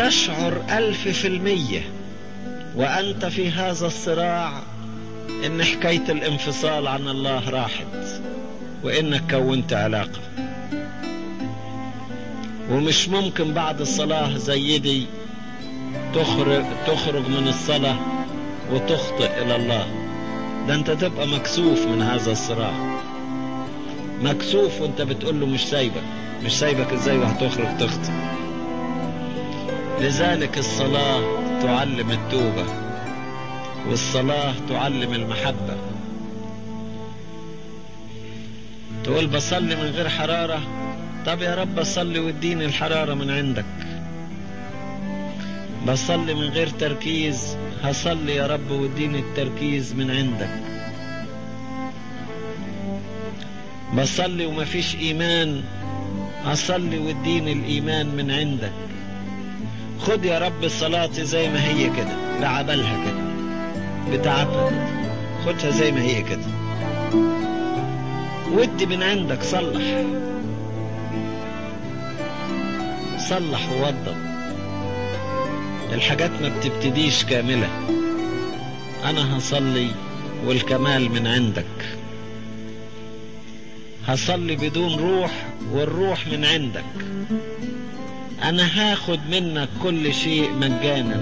تشعر ألف في المية وأنت في هذا الصراع إن حكاية الانفصال عن الله راحت وإنك كونت علاقة ومش ممكن بعد الصلاة زي دي تخرج, تخرج من الصلاة وتخطئ إلى الله ده أنت تبقى مكسوف من هذا الصراع مكسوف وانت بتقول له مش سايبك مش سايبك ازاي وهتخرج تخطئ لذلك الصلاة تعلم التوبة والصلاة تعلم المحبة تقول بصلي من غير حرارة طب يا رب صلي واديني الحرارة من عندك بصلي من غير تركيز هصلي يا رب واديني التركيز من عندك بصلي ومفيش ايمان هصلي واديني الايمان من عندك خد يا رب صلاتي زي ما هي كده بعبلها كده بتعبها كده خدها زي ما هي كده ودي من عندك صلح صلح ووضب الحاجات ما بتبتديش كاملة أنا هصلي والكمال من عندك هصلي بدون روح والروح من عندك أنا هاخد منك كل شيء مجانا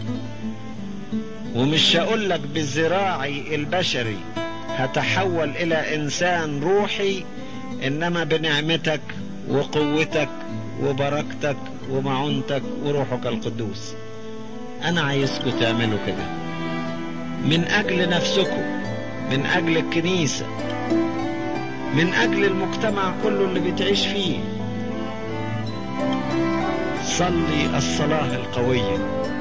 ومش هقول لك بذراعي البشري هتحول إلى إنسان روحي إنما بنعمتك وقوتك وبركتك ومعونتك وروحك القدوس أنا عايزكم تعملوا كده من أجل نفسكم من أجل الكنيسة من أجل المجتمع كله اللي بتعيش فيه صلي الصلاة القوية